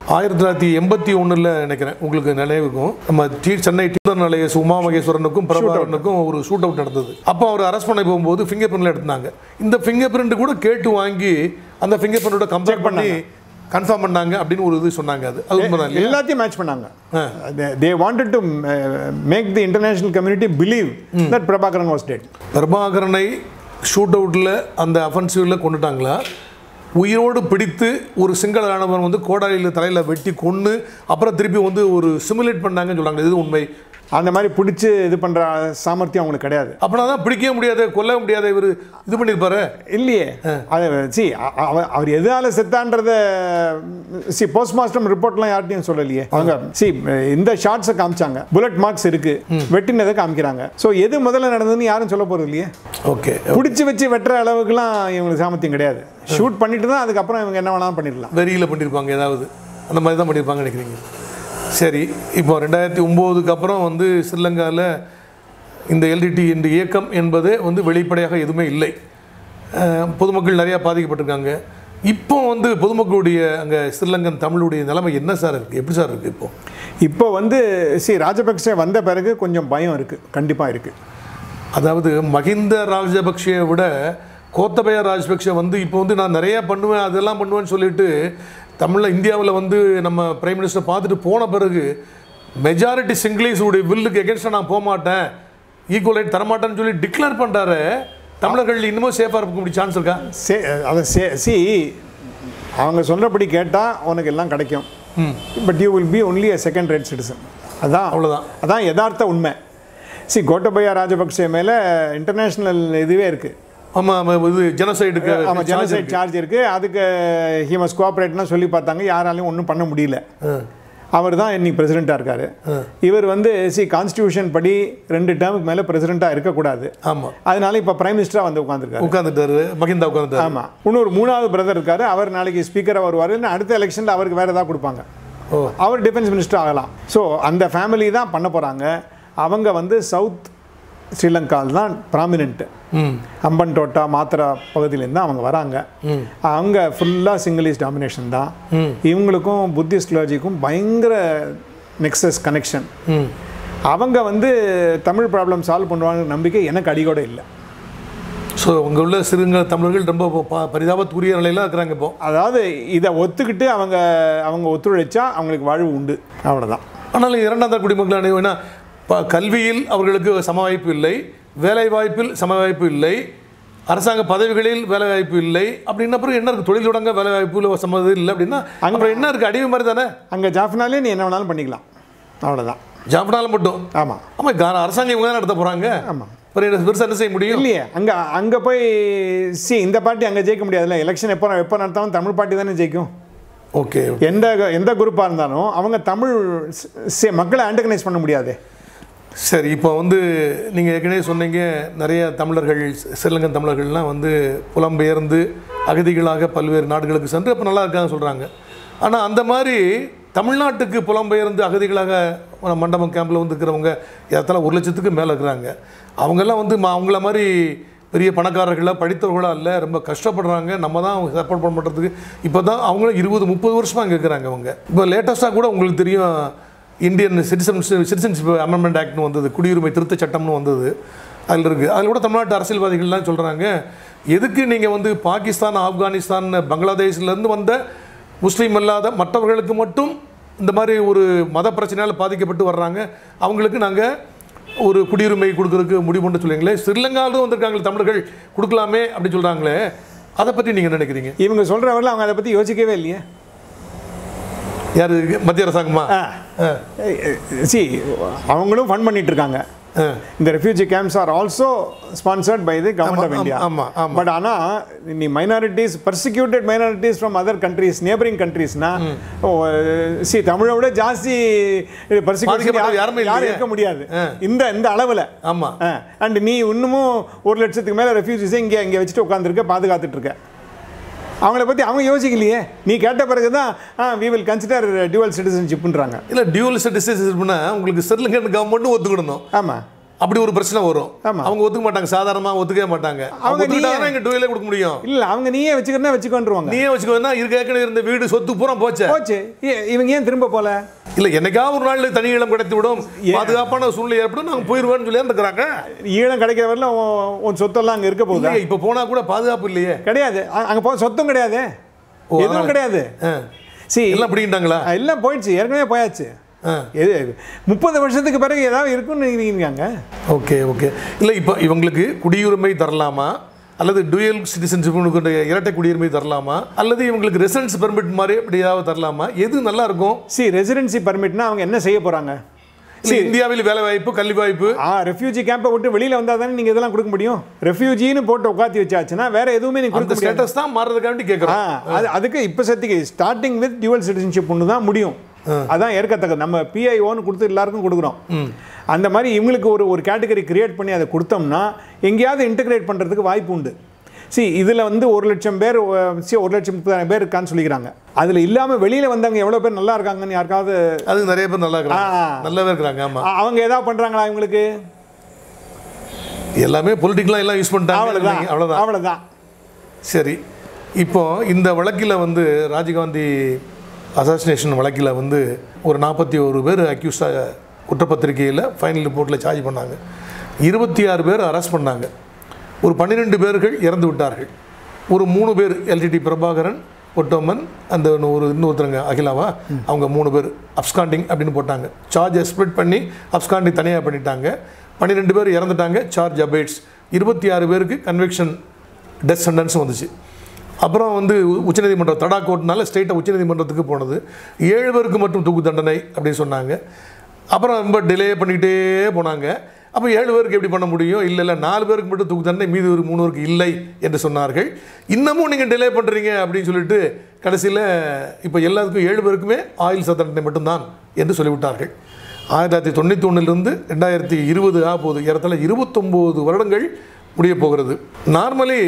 ஆயிரத்தி தொள்ளாயிரத்தி எண்பத்தி ஒன்றில் நினைக்கிறேன் உங்களுக்கு நினைவுக்கும் நம்ம டி சென்னை டீச்சர் நிலைய உமா மகேஸ்வரனுக்கும் பிரபாகரனுக்கும் ஒரு ஷூட் அவுட் நடந்தது அப்போ அவர் அரெஸ்ட் பண்ண போகும்போது ஃபிங்கர் பிரிண்ட்ல எடுத்தாங்க இந்த ஃபிங்கர் பிரிண்ட் கூட கேட்டு வாங்கி அந்த ஃபிங்கர் பிரிண்டோட கம்பேர் பண்ணி கன்ஃபார்ம் பண்ணாங்க அப்படின்னு ஒரு இது சொன்னாங்க அது அது உண்மைதான் இல்லையா எல்லாத்தையும் மேட்ச் பண்ணாங்க they wanted to make the international community believe that Prabhakaran was dead பிரபாகரனை ஷூட் அவுட்டில் அந்த அஃபென்சிவில் கொண்டுட்டாங்களா உயிரோடு பிடித்து ஒரு சிங்கள ராணுவன் வந்து கோடாலியில் தலையில் வெட்டி கொன்று அப்புறம் திருப்பி வந்து ஒரு சிமுலேட் பண்ணாங்கன்னு சொல்றாங்க இது உண்மை அந்த மாதிரி பிடிச்சி இது பண்ற சாமர்த்தியம் அவங்களுக்கு கிடையாது அப்படின்னா தான் பிடிக்கவே முடியாது கொல்ல முடியாது இவர் இது பண்ணியிருப்பாரு இல்லையே அது சி அவர் எதால செத்தான்றத சி போஸ்ட்மாஸ்டம் ரிப்போர்ட்லாம் யார்ட்டையும் சொல்லலையே அவங்க சி இந்த ஷார்ட்ஸை காமிச்சாங்க புல்லட் மார்க்ஸ் இருக்கு வெட்டினதை காமிக்கிறாங்க ஸோ எது முதல்ல நடந்ததுன்னு யாரும் சொல்ல போறது இல்லையே ஓகே பிடிச்சி வச்சு வெட்டுற அளவுக்குலாம் இவங்களுக்கு சாமர்த்தியம் கிடையாது ஷூட் பண்ணிட்டு தான் அதுக்கப்புறம் இவங்க என்ன வேணாலும் பண்ணிடலாம் வெறியில் பண்ணியிருப்பாங்க ஏதாவது அந்த மாதிரி தான் பண்ணியிருப்பாங்க நினைக்கிறீங்க சரி இப்போ ரெண்டாயிரத்தி ஒம்போதுக்கு அப்புறம் வந்து ஸ்ரீலங்காவில் இந்த எல்டிடி என்ற இயக்கம் என்பது வந்து வெளிப்படையாக எதுவுமே இல்லை அஹ், பொதுமக்கள் நிறையா பாதிக்கப்பட்டிருக்காங்க இப்போ வந்து பொதுமக்களுடைய அங்கே ஸ்ரீலங்கன் தமிழுடைய நிலைமை என்ன சார் இருக்குது எப்படி சார் இருக்குது இப்போ இப்போ வந்து சி ராஜபக்சே வந்த பிறகு கொஞ்சம் பயம் இருக்கு கண்டிப்பா இருக்கு அதாவது மஹிந்த ராஜபக்ஷவை விட கோத்தபய ராஜபக்ஷ வந்து இப்போ வந்து நான் நிறையா பண்ணுவேன் அதெல்லாம் பண்ணுவேன்னு சொல்லிட்டு தமிழில் இந்தியாவில் வந்து நம்ம பிரைம் மினிஸ்டர் பார்த்துட்டு போன பிறகு மெஜாரிட்டி சிங்கிளீஸுடைய வில்லுக்கு எகென்ஸ்டாக நான் போக மாட்டேன் ஈக்குவலைட் தரமாட்டேன்னு சொல்லி டிக்ளேர் பண்ணுறாரு தமிழர்கள் இன்னமும் சேஃபாக இருக்க முடிய சான்ஸ் இருக்கா சே அதை சே சி அவங்க சொல்கிறபடி கேட்டால் உனக்கு எல்லாம் கிடைக்கும் but you will be only a second rate citizen அதான் அவ்வளவுதான். அதான் யதார்த்த உண்மை சி கோட்டபயா ராஜபக்சே மேலே இன்டர்நேஷ்னல் இதுவே இருக்குது ஆமாம் இது ஜெனசைடுக்கு ஆமாம் ஜெனசைட் சார்ஜ் இருக்குது அதுக்கு ஹி மஸ் கோஆப்ரேட்னா சொல்லி பார்த்தாங்க யாராலையும் ஒன்றும் பண்ண முடியல அவர் தான் இன்னைக்கு பிரசிடெண்ட்டாக இருக்காரு இவர் வந்து சி கான்ஸ்டியூஷன் படி ரெண்டு டேர்முக்கு மேலே பிரசிடெண்ட்டாக இருக்கக்கூடாது ஆமாம் அதனால இப்போ பிரைம் மினிஸ்டராக வந்து உட்காந்துருக்காரு உட்காந்துட்டாரு மஹிந்தா உட்காந்துட்டாரு ஆமா இன்னொரு மூணாவது பிரதர் இருக்காரு அவர் நாளைக்கு ஸ்பீக்கராக வருவார் இல்லைன்னா அடுத்த எலெக்ஷனில் அவருக்கு வேற ஏதாவது கொடுப்பாங்க ஓ அவர் டிஃபென்ஸ் மினிஸ்டர் ஆகலாம் ஸோ அந்த ஃபேமிலி தான் பண்ண போகிறாங்க அவங்க வந்து சவுத் ஸ்ரீலங்காவில் தான் ப்ராமினென்ட் ம் அம்பன் டோட்டா மாத்திரா பகுதியிலேருந்து தான் அவங்க வராங்க அவங்க ஃபுல்லாக சிங்கிளீஸ் டாமினேஷன் தான் இவங்களுக்கும் புத்திஸ்ட் லாஜிக்கும் பயங்கர நெக்ஸஸ் கனெக்ஷன் ம் அவங்க வந்து தமிழ் ப்ராப்ளம் சால்வ் பண்ணுவாங்க நம்பிக்கை எனக்கு அடியோட இல்லை ஸோ உங்க உள்ள சிறுங்க தமிழர்கள் ரொம்ப ப- பரிதாபத்துக்குரிய நிலையில இருக்கிறாங்க இப்போ அதாவது இதை ஒத்துக்கிட்டு அவங்க அவங்க ஒத்துழைச்சா அவங்களுக்கு வாழ்வு உண்டு அவ்வளோதான் ஆனாலும் இரண்டாம் தர குடிமக்கள் அனைவரும் ப- கல்வியில் அவர்களுக்கு சம வாய்ப்பு இல்லை வேலை வாய்ப்பில் சம வாய்ப்பு இல்லை அரசாங்க பதவிகளில் வேலை வாய்ப்பு இல்லை அப்படின்ன பிறகு என்ன இருக்கு தொழில் தொடங்க வேலை வாய்ப்பு சம்மது இல்லை அப்படின்னா அப்புறம் என்ன இருக்கு அடிமை மாதிரி தானே அங்கே ஜாஃப்னாலே நீ என்ன வேணாலும் பண்ணிக்கலாம் அவ்வளோதான் ஜாப்னால மட்டும் ஆமாம் ஆமா கா- அரசாங்கம் இவங்க தான் நடத்த போறாங்க ஆமாம் அப்புறம் என்ன பெருசா என்ன செய்ய முடியும் இல்லையே அங்கே அங்கே போய் சி இந்த பார்ட்டி அங்கே ஜெயிக்க முடியாதுல்ல எலெக்ஷன் எப்போ எப்போ நடத்தாலும் தமிழ் பார்ட்டி தானே ஜெயிக்கும் ஓகே எந்த எந்த குரூப்பாக இருந்தாலும் அவங்க தமிழ் ஸ்- சி- மக்களை ஆண்டகனைஸ் பண்ண முடியாதே சரி இப்போ வந்து நீங்கள் ஏற்கனவே சொன்னீங்க நிறைய தமிழர்கள் ஸ்- ஸ்ரீலங்கன் தமிழர்கள்லாம் வந்து புலம்பெயர்ந்து அகதிகளாக பல்வேறு நாடுகளுக்கு சென்று அப்போ நல்லா இருக்காங்க சொல்கிறாங்க ஆனால் அந்த மாதிரி தமிழ்நாட்டுக்கு புலம்பெயர்ந்து அகதிகளாக மண்டபம் கேம்பில் வந்து இருக்கிறவங்க ஏறத்தாழ ஒரு லட்சத்துக்கு மேலே இருக்கிறாங்க அவங்கெல்லாம் வந்து ம- அவங்கள மாதிரி பெரிய பணக்காரர்களாக படித்தவர்களாக இல்லை ரொம்ப கஷ்டப்படுறாங்க நம்ம தான் அவங்க சப்போர்ட் பண்ண பண்ணுறதுக்கு இப்போ தான் அவங்களும் இருபது முப்பது வருஷமாக இங்கே இருக்கிறாங்க அவங்க இப்போ லேட்டஸ்ட்டாக கூட உங்களுக்கு தெரியும் இந்தியன் சிட்டிசன்ஸ் சிட்டிசன்ஷிப் அமெண்ட்மெண்ட் ஆக்ட்னு வந்தது குடியுரிமை திருத்த சட்டம்னு வந்தது அதில் இருக்குது அதில் கூட தமிழ்நாட்டு அரசியல்வாதிகள்லாம் சொல்கிறாங்க எதுக்கு நீங்கள் வந்து பாகிஸ்தான் ஆப்கானிஸ்தான் பங்களாதேஷ்லேருந்து வந்த முஸ்லீம் அல்லாத மற்றவர்களுக்கு மட்டும் இந்த மாதிரி ஒரு மத பிரச்சனையால் பாதிக்கப்பட்டு வர்றாங்க அவங்களுக்கு நாங்கள் ஒரு குடியுரிமை கொடுக்கறதுக்கு முடிவு பண்ண சொல்லுவீங்களே ஸ்ரீலங்காவிலும் வந்திருக்காங்களே தமிழர்கள் கொடுக்கலாமே அப்படி சொல்கிறாங்களே அதை பற்றி நீங்கள் நினைக்கிறீங்க இவங்க சொல்கிறவர்கள் அவங்க அதை பற்றி யோசிக்கவே இல்லையே யார் மத்திய அரசாங்கமா ஆ. சி அவங்களும் ஃபண்ட் பண்ணிட்டு இருக்காங்க ஆ. இந்த refugee camps are also sponsored by the government of ஆமா, இந்தியா ஆமா, ஆமா. பட் ஆனால் நீ minorities persecuted minorities from other countries neighbouring கண்ட்ரீஸ்னா சி தமிழை விட ஜாஸ்தி பர்சிக்யூஷன் பாதிக்கப்பட்டவங்க யாருமே யாரும் இல்லையே. இருக்க முடியாது ஆ. இந்த இந்த அளவில் ஆமாம் அண்ட் நீ இன்னமும் ஒரு லட்சத்துக்கு மேலே ரெஃப்யூஜிஸை இங்கே இங்கே வச்சுட்டு உட்காந்துருக்க பாதுகாத்துட்டு இருக்க அவங்கள பற்றி அவங்க யோசிக்கலையே நீ கேட்ட பிறகு தான் வி வில் கன்சிடர் டியூவல் சிட்டிசன்ஷிப்ன்றாங்க இல்லை டியூவல் சிட்டிசன்ஷிப்னா உங்களுக்கு ஸ்ரீலங்கன் கவர்மெண்ட்டும் ஒத்துக்கிடணும் ஆமாம் அப்படி ஒரு பிரச்சனை வரும் ஆமா. அவங்க ஒத்துக்க மாட்டாங்க சாதாரணமா ஒத்துக்கவே மாட்டாங்க அவங்க அவங்க ஒத்துக்கிட்டாங்கன்னா இங்க டூவிலே கொடுக்க முடியும் இல்ல அவங்க நீயே வச்சுக்கிறனா வச்சுக்கோன்றுவாங்க நீயே வச்சுக்கோன்னா இருக்க ஏற்கனவே இருந்த வீடு சொத்து பூரா போச்சே போச்சு ஏ- இவங்க ஏன் திரும்ப போல இல்ல என்னைக்காவது ஒரு நாள் தனி இடம் கிடைத்து விடும் பாதுகாப்பான சூழ்நிலை ஏற்படும் நாங்க போயிருவோம்னு சொல்லி இருக்கிறாங்க ஈழம் கிடைக்கிற வரல உன் உன் சொத்தெல்லாம் அங்க இருக்க போகுதா இல்லையே இப்ப போனா கூட பாதுகாப்பு இல்லையே கிடையாது அ- அங்க போ சொத்தும் கிடையாது ஓ, எதுவும் அதனால- கிடையாது ஆ. சி எல்லாம் பிடிக்கிட்டாங்களா எல்லாம் போயிடுச்சு ஏற்கனவே போயாச்சு ஆ. எது முப்பது வருஷத்துக்கு பிறகு ஏதாவது இருக்குன்னு நினைக்கிறீங்க ஓகே ஓகே இல்லை இப்போ இவங்களுக்கு குடியுரிமை தரலாமா அல்லது டுயல் சிட்டிசன்ஷிப் இரட்டை குடியுரிமை தரலாமா அல்லது இவங்களுக்கு ரெசிடென்ஸ் பெர்மிட் மாதிரி அப்படி ஏதாவது தரலாமா எது நல்லா இருக்கும் சி ரெசிடென்சி பர்மிட்னா அவங்க என்ன செய்ய போறாங்க இல்ல, இந்தியாவில் வேலை வாய்ப்பு கல்வி வாய்ப்பு ஆ ரெஃப்யூஜி கேம்பை விட்டு வெளியில வந்தா தானே நீங்க இதெல்லாம் கொடுக்க முடியும் ரெஃப்யூஜின்னு போட்டு உட்காத்தி வச்சாச்சுன்னா வேற எதுவுமே நீங்க அந்த கொடுக்க முடியாது ஸ்டேட்டஸ் தான் மாறுறதுக்காண்டி ஆ, கேட்குறோம் அது அதுக்கு இப்போ சத்திக்கு ஸ்டார்டிங் வித் டியூவல் சிட்டிசன்ஷிப் ஒன்று தான் முடியும் அதான் ஏற்கத்தக்கது நம்ம பிஐஓன்னு கொடுத்து எல்லாருக்கும் கொடுக்குறோம் அந்த மாதிரி இவங்களுக்கு ஒரு ஒரு கேட்டகரி கிரியேட் பண்ணி அதை கொடுத்தோம்னா எங்கேயாவது இன்டகிரேட் பண்ணுறதுக்கு வாய்ப்பு உண்டு சி இதில் வந்து ஒரு லட்சம் பேர் சி ஒரு லட்சம் முப்பதாயிரம் பேர் இருக்கான்னு சொல்லிக்கிறாங்க அதில் இல்லாமல் வெளியில் வந்தவங்க எவ்வளோ பேர் நல்லா இருக்காங்கன்னு யாருக்காவது அது நிறைய பேர் நல்லா இருக்கிறாங்க ஆ. நல்லாவே இருக்கிறாங்க ஆமா அ- அவங்க ஏதாவது பண்ணுறாங்களா இவங்களுக்கு எல்லாமே பொலிட்டிக்கலாக எல்லாம் யூஸ் பண்ணிட்டாங்க அவ்வளோதான் அவ்வளோதான் அவ்வளோதான் சரி இப்போ இந்த வழக்கில் வந்து ராஜீவ்காந்தி அசாசினேஷன் வழக்கில் வந்து ஒரு நாற்பத்தி ஒரு பேர் அக்யூஸ்டாக குற்றப்பத்திரிகையில் ஃபைனல் ரிப்போர்ட்டில் சார்ஜ் பண்ணாங்க இருபத்தி ஆறு பேர் அரெஸ்ட் பண்ணாங்க ஒரு பன்னிரெண்டு பேர்கள் இறந்து விட்டார்கள் ஒரு மூணு பேர் எல்டிடி பிரபாகரன் ஒட்டோமன் அந்த ஒரு இன்னொருத்தருங்க அகிலாவா அவங்க மூணு பேர் அப்ஸ்காண்டிங் அப்படின்னு போட்டாங்க சார்ஜை ஸ்ப்ளிட் பண்ணி அப்ஸ்காண்டிங் தனியாக பண்ணிட்டாங்க பன்னிரெண்டு பேர் இறந்துட்டாங்க சார்ஜ் அபேட்ஸ் இருபத்தி ஆறு பேருக்கு கன்விக்ஷன் டெத் சென்டென்ஸும் வந்துச்சு அப்புறம் வந்து உ- உச்சநீதிமன்றம் தடா கோர்ட்னால ஸ்டேட்டாக உச்சநீதிமன்றத்துக்கு போனது ஏழு பேருக்கு மட்டும் தூக்கு தண்டனை அப்படின்னு சொன்னாங்க அப்புறம் ரொம்ப டிலே பண்ணிக்கிட்டே போனாங்க அப்போ ஏழு பேருக்கு எப்படி பண்ண முடியும் இல்லை இல்லை நாலு பேருக்கு மட்டும் தூக்கு தண்டனை மீதி ஒரு மூணு பேருக்கு இல்லை என்று சொன்னார்கள் இன்னமும் நீங்கள் டிலே பண்ணுறீங்க அப்படின்னு சொல்லிட்டு கடைசியில் இப்போ எல்லாத்துக்கும் ஏழு பேருக்குமே ஆயுள் ச தண்டனை மட்டும்தான் என்று சொல்லிவிட்டார்கள் ஆயிரத்தி தொள்ளாயிரத்தி தொண்ணூற்றி ஒன்றிலிருந்து ரெண்டாயிரத்தி இருபது ஆக போகுது ஏறத்தாழ இருபத்தொம்போது வருடங்கள் முடிய போகிறது நார்மலி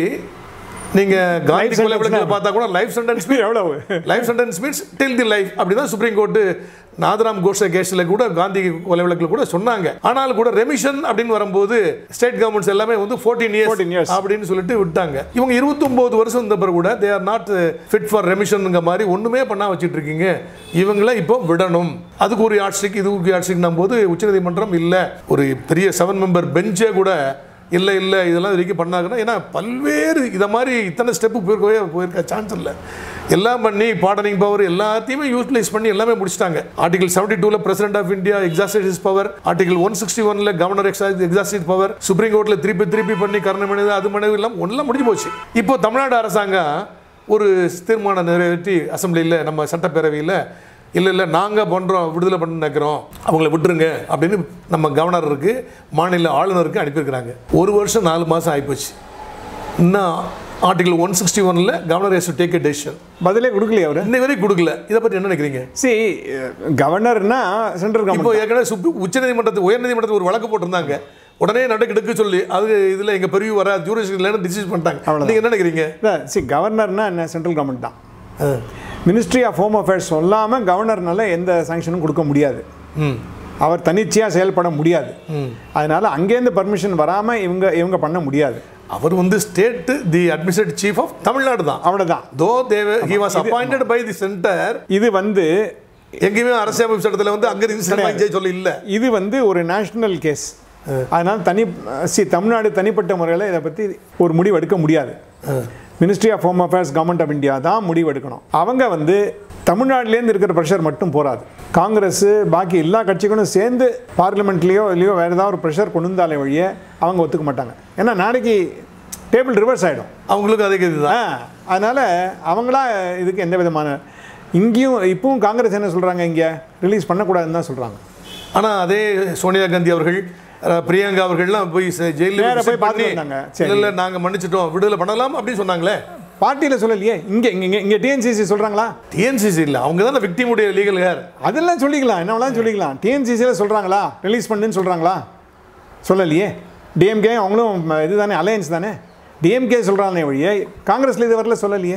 நீங்கள் காந்தி Life கொலை sentence வழக்கில் பார்த்தா கூட லைஃப் சென்டென்ஸ் எவ்வளவு life sentence means till the life அப்படி தான் சுப்ரீம் கோர்ட்டு நாதராம் கோட்ஸே கேஸில் கூட காந்தி கொலை வழக்கில் கூட சொன்னாங்க ஆனால் கூட ரெமிஷன் அப்படின்னு வரும்போது ஸ்டேட் கவர்மெண்ட்ஸ் எல்லாமே வந்து ஃபோர்டீன் 14 years. இயர்ஸ் அப்படின்னு சொல்லிட்டு விட்டாங்க இவங்க 29 வருஷம் இருந்த பிறகு கூட they are not fit for ரெமிஷனுங்க மாதிரி ஒன்றுமே பண்ணா வச்சுட்டு இருக்கீங்க இவங்கள இப்போ விடணும் அதுக்கு ஒரு யாட்ஸ்டிக் இதுக்கு யாட்ஸ்டிக் போது உச்சநீதிமன்றம் இல்லை ஒரு பெரிய செவன் மெம்பர் பெஞ்சே கூட இல்லை இல்லை இதெல்லாம் இது வரைக்கும் பண்ணாங்கன்னா ஏன்னா பல்வேறு இதை மாதிரி இத்தனை ஸ்டெப்பு போயிருக்கவே போயிருக்க சான்ஸ் இல்லை எல்லாம் பண்ணி பார்டனிங் பவர் எல்லாத்தையுமே யூட்டிலைஸ் பண்ணி எல்லாமே முடிச்சிட்டாங்க ஆர்டிகல் செவன்டி டூவில் president of India exhausted power article one sixty ஒன்ல கவர்னர் எக்ஸாஸ்டேட் பவர் சுப்ரீம் கோர்ட்ல திருப்பி திருப்பி பண்ணி கருணை மனித அது மனித எல்லாம் ஒன்றெல்லாம் முடிஞ்சு போச்சு இப்போ தமிழ்நாடு அரசாங்கம் ஒரு தீர்மானம் நிறைவேற்றி அசெம்பிளியில் நம்ம சட்டப்பேரவையில் இல்லை இல்லை நாங்கள் பண்ணுறோம் விடுதலை பண்ண நினைக்கிறோம் அவங்கள விட்டுருங்க அப்படின்னு நம்ம கவர்னருக்கு மாநில ஆளுநருக்கு அனுப்பியிருக்கிறாங்க ஒரு வருஷம் நாலு மாதம் ஆகிப்போச்சு இன்னும் ஆர்டிகல் ஒன் சிக்ஸ்டி ஒனில் governor has to take a decision பதிலே கொடுக்கலையே அவரு இன்னை வரைக்கும் கொடுக்கல இதை பற்றி என்ன நினைக்கிறீங்க சி கவர்னர்னா சென்ட்ரல் இப்போ கவர்மெண்ட் ஏற்கனவே சுப்ரீம் உச்சநீதிமன்றத்து உயர்நீதிமன்றத்தில் ஒரு வழக்கு போட்டிருந்தாங்க உடனே நடக்கு எடுக்க சொல்லி அது இதில் எங்கள் பெரிய வர ஜூரிஸ்டிக்ஷன்ல டிசிஸ் பண்ணிட்டாங்க அவ்வளவுதான். நீங்கள் என்ன நினைக்கிறீங்க சி கவர்னர்னா என்ன சென்ட்ரல் கவர்மெண்ட் தான் மினிஸ்ட்ரி ஆஃப் ஹோம் அஃபேர்ஸ் சொல்லாமல் கவர்னர்னால எந்த சாங்ஷனும் கொடுக்க முடியாது ம் அவர் தனிச்சையாக செயல்பட முடியாது அதனால அங்கேருந்து பர்மிஷன் வராமல் இவங்க இவங்க பண்ண முடியாது அவர் வந்து state the administrative chief of Tamil Nadu தான் அவ்வளோதான் தோ தேவ he was appointed by the centre இது வந்து எங்கேயுமே அரசியலமைப்பு சட்டத்தில் வந்து அங்கே ரிஜிஸ்டர் வாங்கி சொல்ல இல்லை இது வந்து ஒரு நேஷனல் கேஸ் அதனால தனி சி தமிழ்நாடு தனிப்பட்ட முறையில் இதை பற்றி ஒரு முடிவு எடுக்க முடியாது ministry of home affairs government of India தான் முடிவு எடுக்கணும் அவங்க வந்து தமிழ்நாட்டிலேருந்து இருக்கிற ப்ரெஷர் மட்டும் போராது காங்கிரஸ் பாக்கி எல்லா கட்சிகளும் சேர்ந்து பார்லிமெண்ட்லேயோ இல்லையோ வேறு ஏதாவது ஒரு ப்ரெஷர் கொண்டு வந்தாலே வழியே அவங்க ஒத்துக்க மாட்டாங்க ஏன்னா நாளைக்கு டேபிள் ரிவர்ஸ் ஆகிடும் அவங்களுக்கு அதே இதுதான் ஆ அதனால் அவங்களா இதுக்கு எந்த விதமான இங்கேயும் இப்பவும் காங்கிரஸ் என்ன சொல்கிறாங்க இங்கே ரிலீஸ் பண்ணக்கூடாதுன்னு தான் சொல்கிறாங்க ஆனால் அதே சோனியா காந்தி அவர்கள் அஹ், பிரியங்கா அவர்கள்லாம் போய் செ- ஜெயில்ல நேரா visit போய் பார்த்துட்டு பண்ணி, வந்தாங்க. சரி. இல்ல இல்லை நாங்கள் மன்னிச்சிட்டோம் விடுதலை பண்ணலாம் அப்படின்னு சொன்னாங்களே பார்ட்டியில் சொல்லலையே இங்கே இங்கே இங்கே டிஎன்சிசி சொல்கிறாங்களா டிஎன்சிசி இல்லை அவங்க தானே விக்டிமுடைய லீகல் ஹேர் அதெல்லாம் சொல்லிக்கலாம் என்ன வேணாலும் சொல்லிக்கலாம் டிஎன்சிசியில் சொல்கிறாங்களா ரிலீஸ் பண்ணுன்னு சொல்கிறாங்களா சொல்லலையே டிஎம்கே அவங்களும் ம, இதுதானே அலையன்ஸ் தானே டிஎம்கே சொல்கிறானே வழியே காங்கிரஸில் இது வரல சொல்லலையே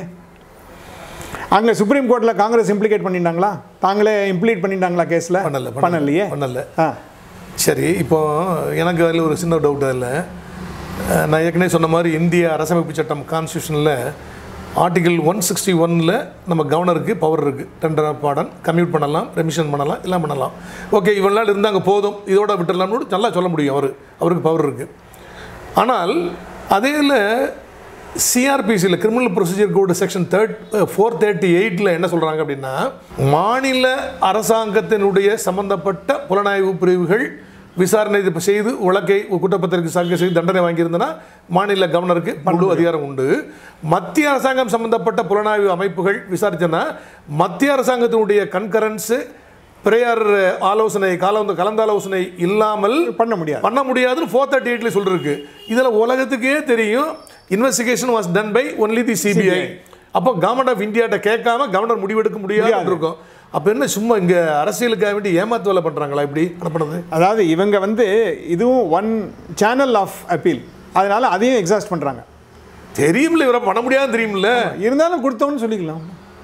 அங்கே சுப்ரீம் கோர்ட்டில் காங்கிரஸ் இம்ப்ளிகேட் பண்ணிட்டாங்களா தாங்களே இம்ப்ளீட் பண்ணிட்டாங்களா கேஸில் பண்ணல பண்ணலையே பண்ணல ஆ சரி இப்போ எனக்கு அதில் ஒரு சின்ன டவுட் அதில் அஹ், நான் ஏற்கனவே சொன்ன மாதிரி இந்திய அரசமைப்பு சட்டம் கான்ஸ்டியூஷனில் ஆர்டிகல் ஒன் சிக்ஸ்டி ஒனில் நம்ம கவர்னருக்கு பவர் இருக்குது டெண்டர் பாடன் கம்யூட் பண்ணலாம் ரெமிஷன் பண்ணலாம் எல்லாம் பண்ணலாம் ஓகே இவ்வளோ நாள் இருந்தாங்க போதும் இதோட விட்டுடலாம்னு நல்லா சொல்ல முடியும் அவர் அவருக்கு பவர் இருக்குது ஆனால் அதேல சிஆர்பிசியில் criminal procedure code section third four thirty எயிட்டில் என்ன சொல்கிறாங்க அப்படின்னா மாநில அரசாங்கத்தினுடைய சம்பந்தப்பட்ட புலனாய்வு பிரிவுகள் விசாரணை இது செய்து வழக்கை ஒரு குற்றப்பத்திரிக்கை சாங்க செய்து தண்டனை வாங்கியிருந்தனா மாநில கவர்னருக்கு முழு அதிகாரம் உண்டு மத்திய அரசாங்கம் சம்பந்தப்பட்ட புலனாய்வு அமைப்புகள் விசாரிச்சனா மத்திய அரசாங்கத்தினுடைய கன்கரன்ஸு பிரேயர் ஆலோசனை கால கலந்தாலோசனை இல்லாமல் பண்ண முடியாது பண்ண முடியாதுன்னு ஃபோர் தேர்ட்டி எயிட்ல சொல்லிருக்கு இதில் உலகத்துக்கே தெரியும் investigation was done by only the CBI அப்போ கவர்மெண்ட் ஆஃப் இந்தியாட்ட கேட்காம கவர்னர் முடிவெடுக்க முடியாது இருக்கும் அப்போ என்ன சும்மா இங்கே அரசியலுக்காக வேண்டி ஏமாத்து வேலை பண்ணுறாங்களா இப்படி அனுப்புனது அதாவது இவங்க வந்து இதுவும் ஒன் சேனல் ஆஃப் அப்பீல் அதனால அதையும் எக்ஸாஸ்ட் பண்ணுறாங்க தெரியும்ல இவரை பண்ண முடியாதுன்னு தெரியும்ல இருந்தாலும் கொடுத்தோம்னு சொல்லிக்கலாம்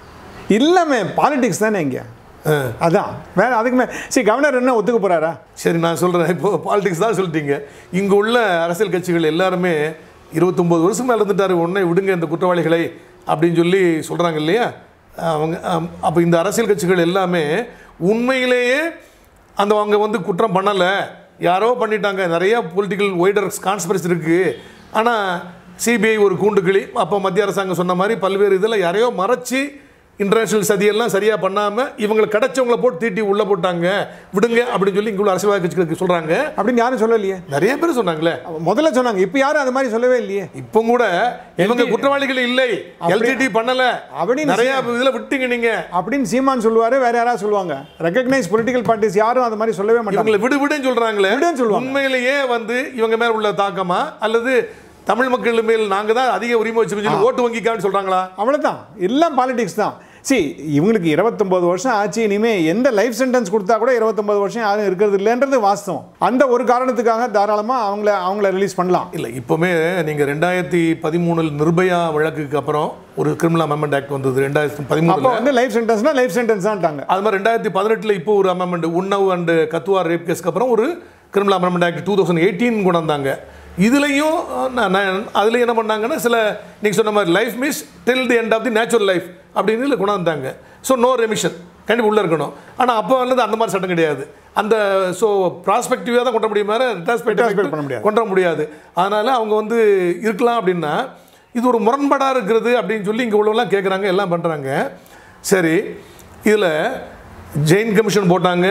இல்லமே பாலிடிக்ஸ் தானே இங்கே ஆ. அதான் வேற அதுக்கு மே சரி கவர்னர் என்ன ஒத்துக்க போறாரா சரி நான் சொல்கிறேன் இப்போ பாலிடிக்ஸ் தான் சொல்லிட்டீங்க இங்கே உள்ள அரசியல் கட்சிகள் எல்லாருமே இருபத்தொம்போது வருஷம் மேலே இருந்துட்டாரு உடனே விடுங்க இந்த குற்றவாளிகளை அப்படின்னு சொல்லி சொல்கிறாங்க இல்லையா அவங்க அப்போ இந்த அரசியல் கட்சிகள் எல்லாமே உண்மையிலேயே அந்த அவங்க வந்து குற்றம் பண்ணலை யாரோ பண்ணிட்டாங்க நிறைய பொலிட்டிக்கல் ஒய்டர்ஸ் கான்ஸ்பரசி இருக்குது ஆனால் சிபிஐ ஒரு கூண்டுக்கிளி அப்போ மத்திய அரசாங்கம் சொன்ன மாதிரி பல்வேறு இதில் யாரையோ மறைச்சி இன்டர்நேஷனல் சதியெல்லாம் சரியாக பண்ணாமல் இவங்களுக்கு கிடைச்சவங்கள போட்டு தீட்டி உள்ளே போட்டாங்க விடுங்க அப்படின்னு சொல்லி இங்கே உள்ள அரசியல்வாதி கட்சிகளுக்கு சொல்கிறாங்க அப்படின்னு யாரும் சொல்லலையே நிறைய பேர் சொன்னாங்களே முதல்ல சொன்னாங்க இப்போ யாரும் அது மாதிரி சொல்லவே இல்லையே இப்போ கூட இவங்க குற்றவாளிகள் இல்லை எல்டிடி பண்ணல அப்படின்னு நிறைய இதுல விட்டீங்க நீங்க அப்படின்னு சீமான் சொல்லுவாரு வேற யாராவது சொல்லுவாங்க ரெகக்னைஸ் பொலிட்டிக்கல் பார்ட்டிஸ் யாரும் அது மாதிரி சொல்லவே மாட்டாங்க இவங்களை விடு விடுன்னு சொல்றாங்களே விடுன்னு சொல்லுவாங்க. உண்மையிலேயே வந்து இவங்க மேல உள்ள தாக்கமா அல்லது தமிழ் மக்கள் மேல் நாங்க தான் அதிக உரிமை வச்சிருக்கோம் சொல்லி ஓட்டு வங்கிக்கான்னு சொல்றாங்களா அவ்வளவுதான் எல்லாம் பாலிடிக்ஸ் தான் சி இவங்களுக்கு இருபத்தொன்பது வருஷம் ஆச்சு இனிமே எந்த லைஃப் சென்டென்ஸ் கொடுத்தா கூட இருபத்தொன்பது வருஷம் யாரும் இருக்கிறது இல்லைன்றது வாஸ்தவம் அந்த ஒரு காரணத்துக்காக தாராளமா அவங்கள அவங்கள ரிலீஸ் பண்ணலாம் இல்ல இப்போமே நீங்க ரெண்டாயிரத்தி பதிமூணில் நிர்பயா வழக்குக்கு அப்புறம் ஒரு கிரிமினல் அமெண்ட்மெண்ட் ஆக்ட் வந்தது ரெண்டாயிரத்தி அப்போ பதிமூணுல வந்து லைஃப் சென்டென்ஸ்னா லைஃப் சென்டென்ஸ் தான்ட்டாங்க அது மாதிரி ரெண்டாயிரத்தி பதினெட்டில் இப்போ ஒரு amendment Unnao and Kathua rape கேஸ்க்கு அப்புறம் ஒரு criminal amendment act two thousand eighteen கொண்டு வந்தாங்க இதுலேயும் அதில் என்ன பண்ணாங்கன்னா சில நீங்கள் சொன்ன மாதிரி life means till the end of the natural life அப்படின்னு இதில் கொண்டு வந்தாங்க ஸோ நோ ரெமிஷன் கண்டிப்பாக உள்ளே இருக்கணும் ஆனால் அப்போ வந்து அந்த மாதிரி சட்டம் கிடையாது அந்த ஸோ ப்ராஸ்பெக்டிவாக தான் கொண்டு முடியும் மாதிரி Retrospect ரெட்டாஸ்பெக்ட் பண்ண முடியாது. கொண்டு வர முடியாது அதனால் அவங்க வந்து இருக்கலாம் அப்படின்னா இது ஒரு முரண்பாடாக இருக்கிறது அப்படின்னு சொல்லி இங்கே உள்ளவங்களாம் கேட்குறாங்க எல்லாம் பண்ணுறாங்க சரி இதில் ஜெயின் கமிஷன் போட்டாங்க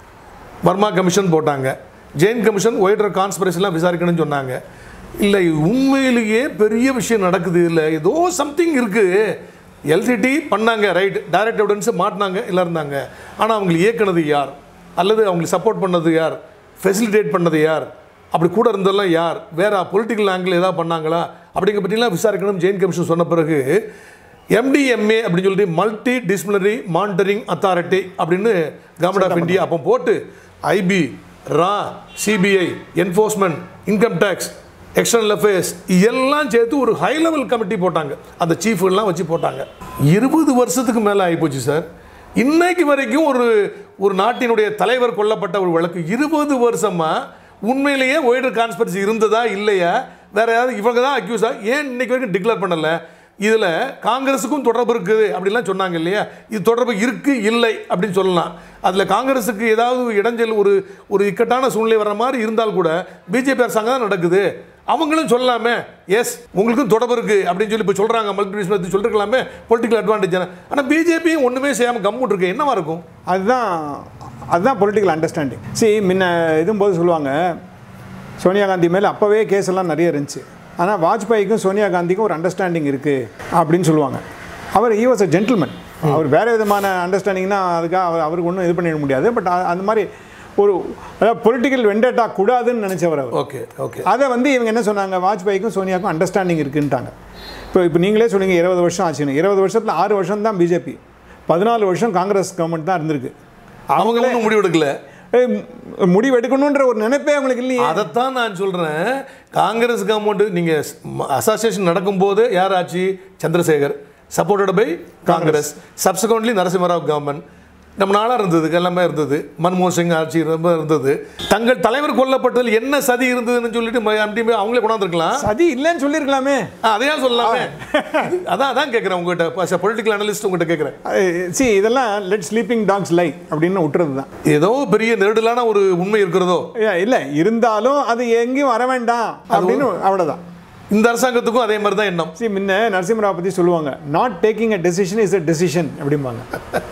வர்மா கமிஷன் போட்டாங்க ஜெயின் கமிஷன் ஒய்டர் கான்ஸ்பிரசிலாம் விசாரிக்கணும்னு சொன்னாங்க இல்லை உண்மையிலேயே பெரிய விஷயம் நடக்குது இல்லை ஏதோ சம்திங் இருக்குது எல்சிடி பண்ணாங்க ரைட் டைரக்ட் எவிடன்ஸ் மாட்டினாங்க எல்லாம் இருந்தாங்க ஆனால் அவங்களை இயக்குனது யார் அல்லது அவங்களுக்கு சப்போர்ட் பண்ணது யார் ஃபெசிலிட்டேட் பண்ணது யார் அப்படி கூட இருந்ததெல்லாம் யார் வேற பொலிட்டிக்கல் ஆங்கிள் ஏதாவது பண்ணாங்களா அப்படிங்கிற பற்றிலாம் விசாரிக்கணும் ஜெயின் கமிஷன் சொன்ன பிறகு எம்டிஎம்ஏ அப்படின்னு சொல்லிட்டு மல்டி டிசிப்ளினரி மானிட்டரிங் அத்தாரிட்டி அப்படின்னு கவர்மெண்ட் ஆஃப் இந்தியா அப்போ போட்டு ஐபி ரா CBI enforcement income tax external affairs எல்லாம் சேர்த்து ஒரு ஹை லெவல் கமிட்டி போட்டாங்க அந்த சீஃப் எல்லாம் வச்சு போட்டாங்க இருபது வருஷத்துக்கு மேலே ஆகிப்போச்சு சார் இன்னைக்கு வரைக்கும் ஒரு ஒரு நாட்டினுடைய தலைவர் கொல்லப்பட்ட ஒரு வழக்கு இருபது வருஷமா உண்மையிலேயே ஒய்டர் கான்ஸ்பரன்சி இருந்ததா இல்லையா வேற யாராவது இவங்க தான் அக்யூஸா ஏன் இன்னைக்கு வரைக்கும் டிக்ளேர் பண்ணல இதில் காங்கிரஸுக்கும் தொடர்பு இருக்குது அப்படிலாம் சொன்னாங்க இல்லையா இது தொடர்பு இருக்கு இல்லை அப்படின்னு சொல்லலாம் அதில் காங்கிரஸுக்கு ஏதாவது இடைஞ்சல் ஒரு ஒரு இக்கட்டான சூழ்நிலை வர்ற மாதிரி இருந்தால் கூட பிஜேபி அரசாங்கம் தான் நடக்குது அவங்களும் சொல்லலாமே எஸ் உங்களுக்கும் தொடர்பு இருக்கு அப்படின்னு சொல்லி இப்போ சொல்கிறாங்க மல்டிபிள் சொல்லிருக்கலாமே பொலிட்டிக்கல் அட்வான்டேஜ் ஆனால் பிஜேபியும் ஒன்றுமே செய்யாமல் கம்முட்டு இருக்கு என்னவா இருக்கும் அதுதான் அதுதான் பொலிட்டிக்கல் அண்டர்ஸ்டாண்டிங் see முன்ன இதுவும் போது சொல்லுவாங்க சோனியா காந்தி மேலே அப்போவே கேஸ் எல்லாம் நிறைய இருந்துச்சு ஆனால் வாஜ்பாய்க்கும் சோனியா காந்திக்கும் ஒரு அண்டர்ஸ்டாண்டிங் இருக்குது அப்படின்னு சொல்லுவாங்க அவர் ஈ வாஸ் அ ஜென்டில்மேன் அவர் வேறு விதமான அண்டர்ஸ்டாண்டிங்னா அதுக்காக அவர் அவருக்கு ஒன்றும் இது பண்ணிட முடியாது பட் அந்த மாதிரி ஒரு அதாவது பொலிட்டிக்கல் வெண்டேட்டா கூடாதுன்னு நினச்சவர் அவர் ஓகே ஓகே அதை வந்து இவங்க என்ன சொன்னாங்க வாஜ்பாய்க்கும் சோனியாவுக்கும் அண்டர்ஸ்டாண்டிங் இருக்குன்ட்டாங்க இப்போ இப்போ நீங்களே சொன்னீங்க இருபது வருஷம் ஆச்சுன்னு இருபது வருஷத்தில் ஆறு வருஷம் தான் பிஜேபி பதினாலு வருஷம் காங்கிரஸ் கவர்மெண்ட் தான் இருந்திருக்கு அவங்க ஒன்றும் முடிவு எடுக்கல ஏய், மு- முடிவு எடுக்கணுன்ற ஒரு நினைப்பே அவங்களுக்கு இல்லையே அதைத்தான் நான் சொல்கிறேன் காங்கிரஸ் கவர்மெண்ட் நீங்கள் அசோசியேஷன் நடக்கும்போது யார் ஆச்சு Chandrasekhar supported by Congress subsequently Narasimha Rao government நம்ம நாளாக இருந்தது எல்லாமே இருந்தது மன்மோகன் சிங் ஆட்சி ரொம்ப இருந்தது தங்கள் தலைவர் கொல்லப்பட்டதில் என்ன சதி இருந்ததுன்னு சொல்லிட்டு ம- அப்படி போய் அவங்களே கொண்டாந்துருக்கலாம் சதி இல்லைன்னு சொல்லியிருக்கலாமே அதையா சொல்லலாமே அதான் அதான் கேட்குறேன் உங்ககிட்ட பொலிட்டிக்கல் அனலிஸ்ட் உங்ககிட்ட கேட்குறேன் சி இதெல்லாம் லெட் ஸ்லீப்பிங் டாக்ஸ் லை அப்படின்னு விட்டுறது தான் ஏதோ பெரிய நெருடலான ஒரு உண்மை இருக்கிறதோ இல்லை இருந்தாலும் அது எங்கேயும் வர வேண்டாம் அப்படின்னு அவ்வளோதான் இந்த அரசாங்கத்துக்கும் அதே மாதிரி தான் எண்ணம் சி முன்ன நரசிம்மராவ் பற்றி சொல்லுவாங்க not taking a decision is a decision அப்படிம்பாங்க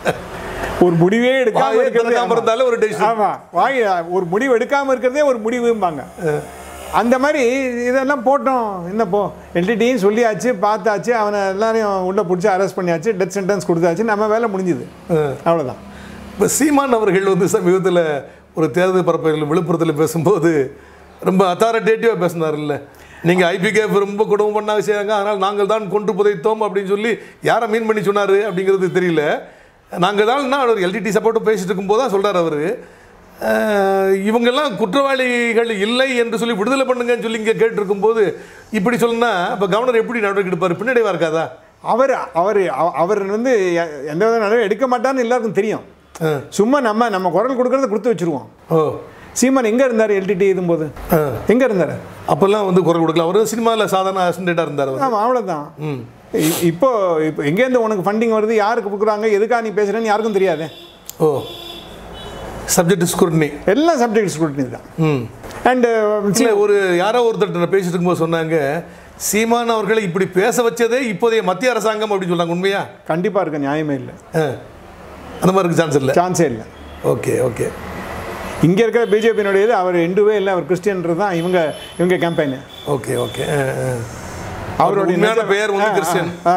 ஒரு முடிவே எடுக்காம வாயே இருக்கிறதே திறக்காம ஆமா. இருந்தாலும் ஒரு decision. ஆமா வாய் ஒரு முடிவு எடுக்காம இருக்கிறதே ஒரு முடிவும்பாங்க அந்த மாதிரி இதெல்லாம் போட்டோம் என்ன போ எல்டிடியும் சொல்லியாச்சு பார்த்தாச்சு அவனை எல்லாரையும் உள்ள பிடிச்சி அரெஸ்ட் பண்ணியாச்சு டெத் சென்டென்ஸ் கொடுத்தாச்சு நம்ம வேலை முடிஞ்சுது அவ்வளோதான் இப்போ சீமான் அவர்கள் வந்து சமீபத்தில் ஒரு தேர்தல் பரப்புரையில் விழுப்புரத்தில் பேசும்போது ரொம்ப அத்தாரிட்டேட்டிவாக பேசினார்ல நீங்கள் ஐபிகேஃப் ரொம்ப குடும்பம் பண்ணாங்க செய்யாங்க அதனால் நாங்கள் தான் கொண்டு புதைத்தோம் அப்படின்னு சொல்லி யாரை மீன் பண்ணி சொன்னார் அப்படிங்கிறது தெரியல நாங்கள் தான் அவர் எல்டிடி சப்போர்ட்டு பேசிட்டு இருக்கும்போது தான் சொல்கிறார் அவர் இவங்கெல்லாம் குற்றவாளிகள் இல்லை என்று சொல்லி விடுதலை பண்ணுங்கன்னு சொல்லி இங்கே கேட்டிருக்கும்போது இப்படி சொன்னா இப்போ கவர்னர் எப்படி நடவடிக்கை எடுப்பார் பின்னடைவாக இருக்காதா அவர் அவர் அவ- அவர் வந்து எ- எந்த வித நடவடிக்கை எடுக்க மாட்டான்னு எல்லாருக்கும் தெரியும் ஆ. சும்மா நம்ம நம்ம குரல் கொடுக்கறத கொடுத்து வச்சிருவோம் ஓ சீமான் எங்க இருந்தார் எல்டிடி இதும்போது ஆ. எங்க இருந்தார் அப்போல்லாம் வந்து குரல் கொடுக்கல அவர் சினிமாவில் சாதாரண அசிஸ்டண்ட்டாக இருந்தார் அவர் ஆமாம் அவ்வளோதான் ம் இ- இப்போ இப்போ எங்கேருந்து உனக்கு ஃபண்டிங் வருது யாருக்கு கொடுக்குறாங்க எதுக்காக நீ பேசுறேன்னு யாருக்கும் தெரியாது ஓ சப்ஜெக்ட் ஸ்குருட்னி எல்லாம் சப்ஜெக்ட் ஸ்கூட்டினி தான் ம் அண்ட் இல்லை ஒரு யாரோ ஒருத்தர் பேசிட்டு இருக்கும்போது சொன்னாங்க சீமான் அவர்களை இப்படி பேச வச்சதே இப்போதைய மத்திய அரசாங்கம் அப்படின்னு சொன்னாங்க உண்மையா கண்டிப்பாக இருக்க நியாயமே இல்லை ஆ. அந்த மாதிரி இருக்கு சான்ஸ் இல்லை சான்ஸே இல்லை ஓகே ஓகே இங்கே இருக்கிற பிஜேபியினுடையது அவர் எண்டுவே இல்லை அவர் கிறிஸ்டியன்றது தான் இவங்க இவங்க கேம்பெயின் ஓகே ஓகே அவருடைய உண்மையான நிஜ- பெயர் வந்து ஆ, ஆ, கிறிஸ்டியன். ஆ.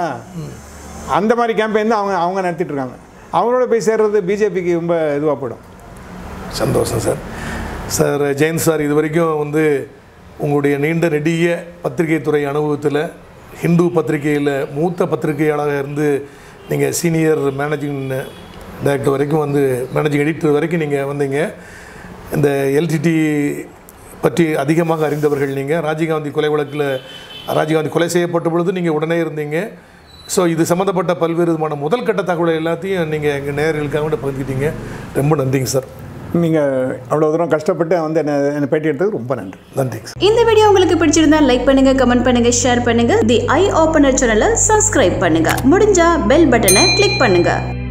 அந்த மாதிரி கேம்பெயின் தான் அவங்க அவங்க நடத்திட்டு இருக்காங்க அவரோட போய் சேர்றது பிஜேபிக்கு ரொம்ப இதுவாக போயிடும் சந்தோஷம் சார் சார் ஜெயந்த் சார் இது வரைக்கும் வந்து உங்களுடைய நீண்ட நெடிய பத்திரிகை துறை அனுபவத்தில் ஹிந்து பத்திரிகையில் மூத்த பத்திரிகையாளராக இருந்து நீங்கள் சீனியர் மேனேஜிங் டைரக்டர் வரைக்கும் வந்து மேனேஜிங் எடிட்டர் வரைக்கும் நீங்கள் வந்தீங்க இந்த எல்டிடி பற்றி அதிகமாக அறிந்தவர்கள் நீங்கள் ராஜீவ்காந்தி கொலை வழக்கில் ராஜீவ்காந்தி கொலை செய்யப்பட்ட பொழுது நீங்கள் உடனே இருந்தீங்க ஸோ இது சம்மந்தப்பட்ட பல்வேறு விதமான முதல் கட்ட தகவலை எல்லாத்தையும் நீங்கள் எங்கள் நேயர்களுக்காக கூட பகிர்ந்துக்கிட்டீங்க ரொம்ப நன்றிங்க சார் நீங்கள் அவ்வளோ தூரம் கஷ்டப்பட்டு வந்து என்னை என்னை பேட்டி எடுத்ததுக்கு ரொம்ப நன்றி நன்றிங்க சார் இந்த வீடியோ உங்களுக்கு பிடிச்சிருந்தா லைக் பண்ணுங்க கமெண்ட் பண்ணுங்க ஷேர் பண்ணுங்க தி ஐ ஓபனர் சேனலை சப்ஸ்கிரைப் பண்ணுங்க முடிஞ்சா பெல் பட்டனை கிளிக் பண்ணுங்க